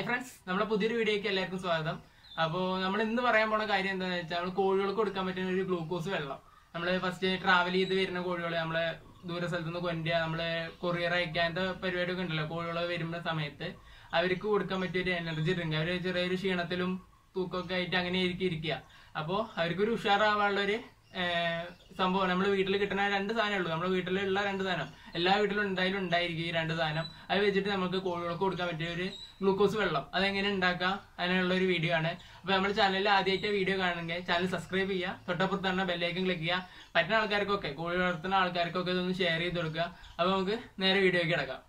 hi friends നമ്മളെ പുതിയൊരു വീഡിയോയ്ക്ക് എല്ലാവർക്കും സ്വാഗതം അപ്പോൾ നമ്മൾ ഇന്ന് പറയാൻ പോണ കാര്യം എന്താണെന്ന് വെച്ചാൽ നമ്മൾ കോഴികൾക്ക് കൊടുക്കാൻ പറ്റുന്ന ഒരു ഗ്ലൂക്കോസ് വെള്ളം നമ്മൾ ഫസ്റ്റ് ട്രാവൽ ചെയ്ത് വരുന്ന കോഴികൾ നമ്മളെ ദൂര സ്ഥലത്ത് നിന്ന് കൊണ്ടുവരിക നമ്മള് കൊറിയർ അയക്കാത്ത പരിപാടിയൊക്കെ ഉണ്ടല്ലോ കോഴികൾ വരുന്ന സമയത്ത് അവർക്ക് കൊടുക്കാൻ പറ്റിയ ഒരു എനർജി ഡ്രിങ്ക് അവർ ചെറിയൊരു ക്ഷീണത്തിലും തൂക്കമൊക്കെ ആയിട്ട് അങ്ങനെ ആയിരിക്കും ഇരിക്കുക അപ്പോൾ അവർക്കൊരു ഉഷാറാവാനുള്ള ഒരു സംഭവം നമ്മൾ വീട്ടിൽ കിട്ടുന്ന രണ്ട് സാധനമേ ഉള്ളൂ നമ്മുടെ വീട്ടിലുള്ള രണ്ട് സാധനം എല്ലാ വീട്ടിലും എന്തായാലും ഉണ്ടായിരിക്കും ഈ രണ്ട് സാധനം അത് വെച്ചിട്ട് നമുക്ക് കോഴികൾക്ക് കൊടുക്കാൻ പറ്റിയ ഒരു ഗ്ലൂക്കോസ് വെള്ളം അതെങ്ങനെ ഉണ്ടാക്കാം അതിനുള്ള ഒരു വീഡിയോ ആണ് അപ്പൊ നമ്മുടെ ചാനലിൽ ആദ്യമായിട്ട് വീഡിയോ കാണുമെങ്കിൽ ചാനൽ സബ്സ്ക്രൈബ് ചെയ്യുക തൊട്ടപ്പുറത്ത് തന്നെ ബെല്ലൈക്കൻ ക്ലിക്ക് ചെയ്യുക പറ്റുന്ന ആൾക്കാർക്കൊക്കെ കോഴി വളർത്തുന്ന ആൾക്കാർക്കൊക്കെ ഇതൊന്ന് ഷെയർ ചെയ്ത് കൊടുക്കുക അപ്പൊ നമുക്ക് നേരെ വീഡിയോയ്ക്ക് കിടക്കാം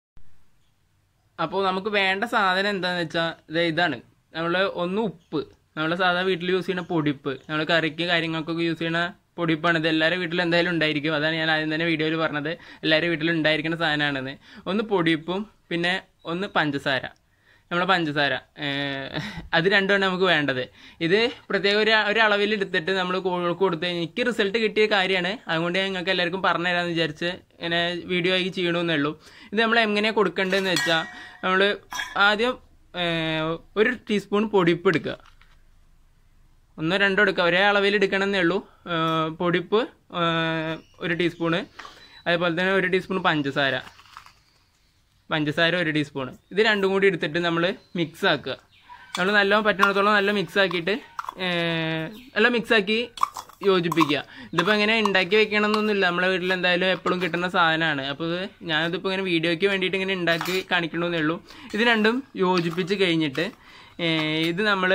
അപ്പോൾ നമുക്ക് വേണ്ട സാധനം എന്താന്ന് വെച്ചാൽ ഇതാണ് നമ്മൾ ഒന്ന് ഉപ്പ് നമ്മൾ സാധാരണ വീട്ടിൽ യൂസ് ചെയ്യുന്ന പൊടിപ്പ് നമ്മൾ കറിക്ക് കാര്യങ്ങൾക്കൊക്കെ യൂസ് ചെയ്യുന്ന പൊടിപ്പാണ് ഇത് എല്ലാവരുടെ വീട്ടിലും എന്തായാലും ഉണ്ടായിരിക്കും അതാണ് ഞാൻ ആദ്യം തന്നെ വീഡിയോയിൽ പറഞ്ഞത് എല്ലാവരുടെ വീട്ടിലും ഉണ്ടായിരിക്കുന്ന സാധനമാണെന്ന് ഒന്ന് പൊടിപ്പും പിന്നെ ഒന്ന് പഞ്ചസാര നമ്മളെ പഞ്ചസാര ഏഹ് അത് രണ്ടുമാണ് നമുക്ക് വേണ്ടത് ഇത് പ്രത്യേക ഒരു ഒരു അളവിൽ എടുത്തിട്ട് നമ്മൾ കോഴികൾക്ക് കൊടുത്ത് എനിക്ക് റിസൾട്ട് കിട്ടിയ കാര്യമാണ് അതുകൊണ്ട് ഞാൻ നിങ്ങൾക്ക് എല്ലാവർക്കും പറഞ്ഞു തരാമെന്ന് വിചാരിച്ച് ഇങ്ങനെ വീഡിയോ ആയി ചെയ്യണമെന്നേ ഉള്ളൂ ഇത് നമ്മൾ എങ്ങനെയാണ് കൊടുക്കേണ്ടതെന്ന് വെച്ചാൽ നമ്മൾ ആദ്യം ഏഹ് ഒരു ടീസ്പൂൺ പൊടിപ്പ് എടുക്കുക ഒന്നോ രണ്ടോ എടുക്കുക ഒരേ അളവിൽ എടുക്കണമെന്നേ ഉള്ളൂ ഏഹ് പൊടിപ്പ് ഏഹ് ഒരു ടീസ്പൂണ് അതേപോലെ തന്നെ ഒരു ടീസ്പൂൺ പഞ്ചസാര പഞ്ചസാര ഒരു ടീസ്പൂൺ ഇത് രണ്ടും കൂടി എടുത്തിട്ട് നമ്മൾ മിക്സ് ആക്കുക നമ്മൾ നല്ലോണം പറ്റുന്നിടത്തോളം നല്ല മിക്സ് ആക്കിയിട്ട് ഏഹ്, നല്ല മിക്സ് ആക്കി യോജിപ്പിക്കുക ഇതിപ്പോൾ ഇങ്ങനെ ഉണ്ടാക്കി വെക്കണം എന്നൊന്നുമില്ല നമ്മളെ വീട്ടിൽ എന്തായാലും എപ്പോഴും കിട്ടുന്ന സാധനമാണ് അപ്പോൾ ഇത് ഞാനിതിപ്പോൾ ഇങ്ങനെ വീഡിയോയ്ക്ക് വേണ്ടിയിട്ട് ഇങ്ങനെ ഉണ്ടാക്കി കാണിക്കണമെന്നേ ഉള്ളൂ ഇത് രണ്ടും യോജിപ്പിച്ച് കഴിഞ്ഞിട്ട് ഏഹ്, ഇത് നമ്മൾ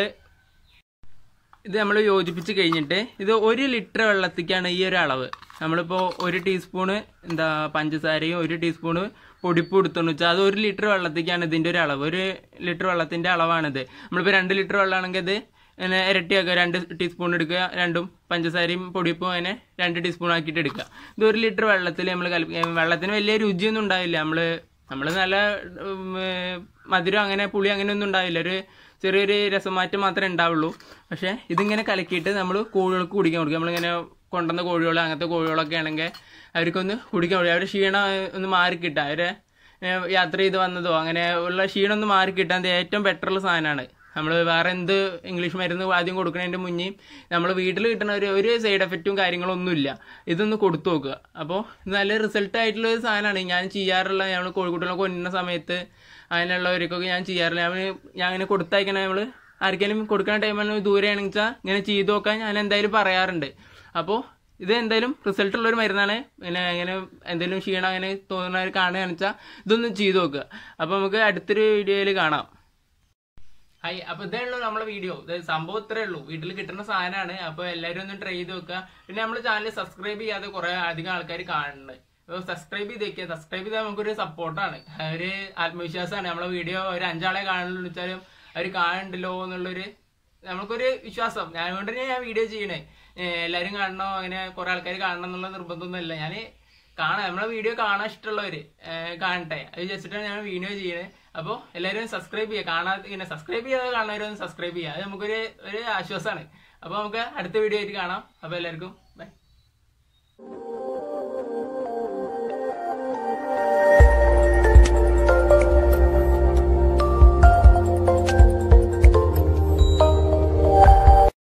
ഇത് നമ്മൾ യോജിപ്പിച്ച് കഴിഞ്ഞിട്ട് ഇത് ഒരു ലിറ്റർ വെള്ളത്തിക്കാണ് ഈ ഒരു അളവ് നമ്മളിപ്പോൾ ഒരു ടീസ്പൂണ് എന്താ പഞ്ചസാരയും ഒരു ടീസ്പൂണ് പൊടിപ്പ് എടുത്തോന്ന് വെച്ചാൽ അത് ഒരു ലിറ്റർ വെള്ളത്തിക്കാണ് ഇതിൻ്റെ ഒരു അളവ് ഒരു ലിറ്റർ വെള്ളത്തിൻ്റെ അളവാണിത് നമ്മളിപ്പോൾ രണ്ട് ലിറ്റർ വെള്ളമാണെങ്കിൽ ഇത് ഇങ്ങനെ ഇരട്ടിയാക്കുക രണ്ട് ടീസ്പൂൺ എടുക്കുക രണ്ടും പഞ്ചസാരയും പൊടിപ്പും അങ്ങനെ രണ്ട് ടീസ്പൂൺ ആക്കിയിട്ട് എടുക്കുക ഇത് ഒരു ലിറ്റർ വെള്ളത്തിൽ നമ്മൾ കലപ്പി വെള്ളത്തിന് വലിയ രുചിയൊന്നും ഉണ്ടാവില്ല നമ്മൾ നമ്മൾ നല്ല ഉം, ഏർ, മധുരം അങ്ങനെ പുളി അങ്ങനെ ഒന്നും ഉണ്ടാവില്ല ഒരു ചെറിയൊരു രസമാറ്റം മാത്രമേ ഉണ്ടാവുള്ളൂ പക്ഷേ ഇതിങ്ങനെ കലക്കിയിട്ട് നമ്മൾ കോഴികൾക്ക് കുടിക്കാൻ കൊടുക്കും നമ്മളിങ്ങനെ കൊണ്ടുവന്ന കോഴികൾ അങ്ങനത്തെ കോഴികളൊക്കെ ആണെങ്കിൽ അവർക്കൊന്ന് കുടിക്കാൻ കൊടുക്കും അവരുടെ ക്ഷീണം ഏഹ്, ഒന്ന് മാറിക്കിട്ടുക അവരെ ഏഹ്, യാത്ര ചെയ്ത് വന്നതോ അങ്ങനെ ഉള്ള ക്ഷീണം ഒന്ന് മാറിക്കിട്ടാൻ ഇത് ഏറ്റവും ബെറ്ററുള്ള സാധനമാണ് നമ്മൾ വേറെ എന്ത് ഇംഗ്ലീഷ് മരുന്ന് ആദ്യം കൊടുക്കുന്നതിൻ്റെ മുന്നേ നമ്മൾ വീട്ടിൽ കിട്ടുന്ന ഒരു ഒരു സൈഡ് എഫക്റ്റും കാര്യങ്ങളൊന്നുമില്ല ഇതൊന്ന് കൊടുത്തു നോക്കുക അപ്പോൾ ഇത് നല്ല റിസൾട്ട് ആയിട്ടുള്ള ഒരു സാധനമാണ് ഞാൻ ചെയ്യാറുള്ള നമ്മൾ കോഴിക്കുട്ടികളെ കൊല്ലുന്ന സമയത്ത് അതിനുള്ളവർക്കൊക്കെ ഞാൻ ചെയ്യാറില്ല ഞാൻ ഞാൻ അങ്ങനെ കൊടുത്തയക്കണ നമ്മൾ ആർക്കെങ്കിലും കൊടുക്കുന്ന ടൈമിൽ ദൂരെയാണെങ്കിൽ വെച്ചാൽ ഇങ്ങനെ ചെയ്തു നോക്കാൻ ഞാൻ എന്തായാലും പറയാറുണ്ട് അപ്പോൾ ഇത് എന്തായാലും റിസൾട്ട് ഉള്ള ഒരു മരുന്നാണ് പിന്നെ അങ്ങനെ എന്തെങ്കിലും ക്ഷീണം അങ്ങനെ തോന്നുന്നവർ കാണുകയാണെന്ന് വെച്ചാൽ ഇതൊന്ന് ചെയ്തു നോക്കുക അപ്പോൾ നമുക്ക് അടുത്തൊരു വീഡിയോയിൽ കാണാം ഹായ് അപ്പൊ ഇതേ ഉള്ളൂ നമ്മളെ വീഡിയോ ഇത് സംഭവം ഇത്രേ ഉള്ളൂ വീട്ടിൽ കിട്ടുന്ന സാധനമാണ് അപ്പൊ എല്ലാവരും ഒന്ന് ട്രൈ ചെയ്ത് നോക്കുക പിന്നെ നമ്മുടെ ചാനൽ സബ്സ്ക്രൈബ് ചെയ്യാതെ കുറെ അധികം ആൾക്കാർ കാണുന്നുണ്ട് അപ്പൊ സബ്സ്ക്രൈബ് ചെയ്ത് വെക്കുക സബ്സ്ക്രൈബ് ചെയ്താൽ നമുക്കൊരു സപ്പോർട്ടാണ് ഒരു ആത്മവിശ്വാസമാണ് നമ്മളെ വീഡിയോ ഒരു അഞ്ചാളെ കാണുള്ളൂ വെച്ചാലും അവർ കാണണ്ടല്ലോ എന്നുള്ളൊരു നമുക്കൊരു വിശ്വാസം ഞാൻ കൊണ്ട് തന്നെ ഞാൻ വീഡിയോ ചെയ്യണേ ഏഹ് എല്ലാവരും കാണണോ അങ്ങനെ കുറെ ആൾക്കാർ കാണണം എന്നുള്ള നിർബന്ധമൊന്നുമില്ല ഞാൻ കാണാം നമ്മളെ വീഡിയോ കാണാൻ ഇഷ്ടമുള്ളവര് ഏഹ് കാണട്ടെ അത് വിചാരിച്ചിട്ടാണ് ഞാൻ വീഡിയോ ചെയ്യണേ അപ്പോൾ എല്ലാവരും സബ്സ്ക്രൈബ് ചെയ്യുക കാണാതെ ഇങ്ങനെ സബ്സ്ക്രൈബ് ചെയ്യാതെ കാണുന്നവരൊന്ന് സബ്സ്ക്രൈബ് ചെയ്യുക അത് നമുക്കൊരു ഒരു ആശ്വാസമാണ് അപ്പോൾ നമുക്ക് അടുത്ത വീഡിയോ ആയിട്ട് കാണാം അപ്പോൾ എല്ലാവർക്കും ബൈ